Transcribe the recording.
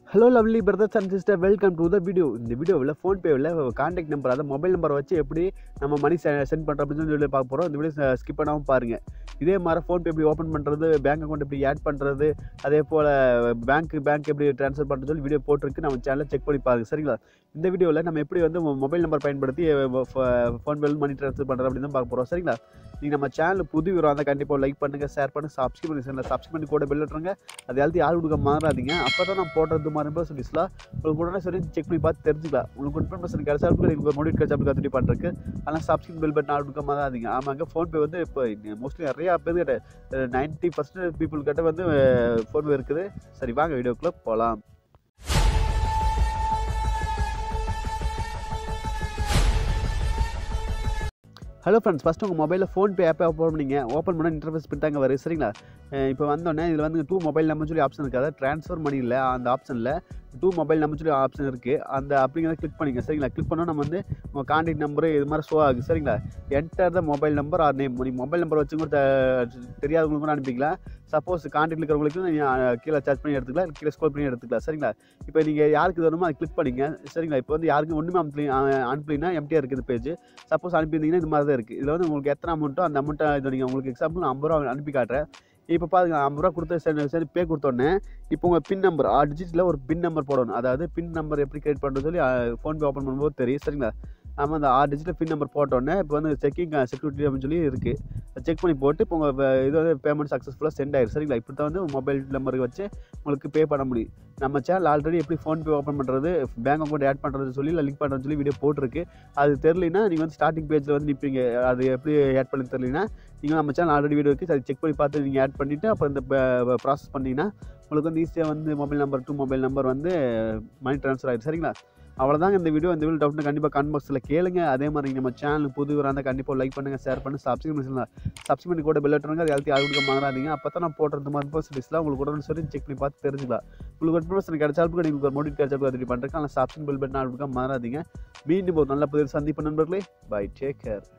hello lovely brothers and sister welcome to the video இந்த வீடியோவில் ஃபோன்பேவில் காண்டாக்ட் நம்பர் அதாவது மொபைல் நம்பரை வச்சு எப்படி நம்ம மணி சென்ட் பண்ணுறோம் அப்படின்னு சொல்லி பார்க்க போகிறோம் இந்த வீடியோ ஸ்கிப் பண்ணாமல் பாருங்கள் இதே மாதிரி ஃபோன்பே எப்படி ஓப்பன் பண்ணுறது பேங்க் அக்கௌண்ட் எப்படி ஆட் பண்ணுறது அதே போல் பேங்க் பேங்க் எப்படி ட்ரான்ஸ்ஃபர் பண்ணுறது சொல்லி வீடியோ போட்டிருக்கு நம்ம சேனலில் செக் பண்ணி பாருங்க சரிங்களா இந்த வீடியோவில் நம்ம எப்படி வந்து மொபைல் நம்பர் பயன்படுத்தி ஃபோன்பேல மணி ட்ரான்ஸ்ஃபர் பண்ணுறது அப்படின்னு தான் பார்க்க போகிறோம் சரிங்களா நீங்கள் நம்ம சேனல் புது விவரம் இருந்தால் கண்டிப்பாக லைக் பண்ணுங்கள் ஷேர் பண்ணுங்கள் சப்ஸ்கிரைப் பண்ணி சேனலில் சப்ஸ்கிரைப் பண்ணி கூட பெல் விட்டுருங்க அது எல்லாத்தையும் யார் கொடுக்க மாறாதீங்க அப்போ தான் நான் போடுறது மாதிரி சொல்லிஸ்லாம் உங்களுக்கு உடனே சொல்லி செக் பண்ணி பார்த்து தெரிஞ்சுக்கலாம் உங்களுக்கு இன்ஃபர்மேஷன் கிடைச்சாலும் உங்களுக்கு மோடி கிடைச்சாலும் கற்றுட்டு பண்ணுறதுக்கு அதெல்லாம் சப்ஸ்கிரைப் பெல் பட்டன் ஆள் கொடுக்க மாறாதீங்க ஆமாங்க ஃபோன்பே வந்து இப்போ மோஸ்ட்லி நிறையா பேர் கிட்ட நைன்ட்டி பர்சன்ட் பீப்புள் கிட்ட வந்து ஃபோன்பே இருக்குது சரி வாங்க வீடியோக்குள்ளே போகலாம் ஹலோ ஃப்ரெண்ட்ஸ் ஃபஸ்ட்டு உங்கள் மொபைலில் ஃபோன்பே ஆப்பை ஓப்பன் பண்ணிங்க ஓப்பன் பண்ண இன்டர்ஃபேஸ் பின் தாங்க வரும் சரிங்களா இப்போ வந்தோடனே இதில் வந்து டூ மொபைல் நம்பர் சொல்லி ஆப்ஷன் இருக்குது அதாவது ட்ரான்ஸ்ஃபர் மணி இல்லை அந்த ஆப்ஷனில் டூ மொபைல் நம்பர் சொல்லி ஆப்ஷன் இருக்குது அந்த அப்படிங்கிறத கிளிக் பண்ணிங்க சரிங்களா கிளிக் பண்ணால் நம்ம வந்து உங்கள் கான்டாக்ட் நம்பரு இது மாதிரி ஷோ ஆகுது சரிங்களா enter the mobile number or name நீங்கள் மொபைல் நம்பர் வச்சு கூட தெரியாதவங்களுக்கு கூட அனுப்பிக்கலாம் சப்போஸ் கான்டாக்ட் இருக்கிறவங்களுக்கு நீங்கள் கீழே சர்ச் பண்ணி எடுத்துக்கலாம் கீழே ஸ்கோல் பண்ணி எடுத்துக்கலாம் சரிங்களா இப்போ நீங்கள் யாருக்கு வேணுமோ அதை கிளிக் பண்ணிங்க சரிங்களா இப்போ வந்து யாருக்கும் ஒன்றுமே அனுப்பி அனுப்பலினா எம்டிஆர் இருக்குது பேஜ் சப்போஸ் அனுப்பியிருந்தீங்கன்னா இது மாதிரி தான் இருக்குது இதில் வந்து உங்களுக்கு எத்தனை அமௌண்ட்டோ அந்த அமௌண்ட்டை இது நீங்கள் உங்களுக்கு எக்ஸாம்பிள் நான் ஐம்பது ரூபா அனுப்பி காட்டுறேன் இப்போ பாருங்க ஐம்பது ரூபா கொடுத்து சரி சரி பே கொடுத்தோடனே இப்போ உங்கள் பின் நம்பர் ஆறு டிஜிட்டில் ஒரு பின் நம்பர் போடணும் அதாவது பின் நம்பர் எப்படி கிரியேட் பண்ணுறது சொல்லி ஃபோன்பே ஓப்பன் பண்ணும்போது தெரியும் சரிங்களா நம்ம அந்த ஆறு டிஜிட்டில் பின் நம்பர் போட்டோன்னே இப்போ வந்து செக்கிங் செக்யூரிட்டி அப்படின்னு சொல்லி இருக்குது செக் பண்ணி போட்டு இப்போ உங்கள் இது வந்து பேமெண்ட் சக்ஸஸ்ஃபுல்லாக சென்ட் ஆயிடும் சரிங்களா இப்படி தான் வந்து மொபைல் நம்பருக்கு வச்சு உங்களுக்கு பே பண்ண முடியும் நம்ம சேனல் ஆல்ரெடி எப்படி ஃபோன்பே ஓப்பன் பண்ணுறது பேங்க் அக்கௌண்ட் ஆட் பண்ணுறது சொல்லி இல்லை லிங்க் பண்ணுறது சொல்லி வீடியோ போட்டிருக்கு அது தெரிலினா நீங்கள் வந்து ஸ்டார்டிங் பேஜில் வந்து நிற்பீங்க அது எப்படி ஆட் பண்ணி தெரிலினா நீங்கள் நம்ம சேனல் ஆல்ரெடி வீடியோ இருக்குது அதை செக் பண்ணி பார்த்து நீங்கள் ஆட் பண்ணிவிட்டு அப்புறம் இந்த ப்ராசஸ் பண்ணிங்கன்னா உங்களுக்கு வந்து ஈஸியாக வந்து mobile number to mobile number வந்து மணி ட்ரான்ஸ்ஃபர் ஆகிடும் சரிங்களா அவ்வளோதாங்க இந்த வீடியோ இந்த வீடியோ டவுட்னு கண்டிப்பாக கமெண்ட் பாக்ஸில் கேளுங்க அதே மாதிரி நம்ம சேனல் புது இருந்தால் கண்டிப்பாக லைக் பண்ணுங்கள் ஷேர் பண்ணி சப்ஸ்கிரைப் பண்ணி சப்ஸ்கிரைப் பண்ணி கூட பெல் விட்டுருங்க அது எல்லாத்தையும் ஆளுக்கு மாறாதீங்க அப்போ தான் நான் போடுறது மாதிரி பர்சன்டேஜ்லாம் உங்களுக்கு உடனே சொல்லி செக் பண்ணி பார்த்து தெரிஞ்சுக்கலாம் உங்களுக்கு இன்ஃபர்மேஷன் கிடைச்சாலும் நீங்கள் ஒரு மோடி கிடைச்சாலும் அது பண்ணுறேன் ஆனால் சப்ஸ்கிரைப் பெல் பட்டன் ஆளுக்கு மாறாதீங்க மீண்டும் ஒரு நல்ல புதிய சந்திப்பு நண்பர்களே பை டேக் கேர்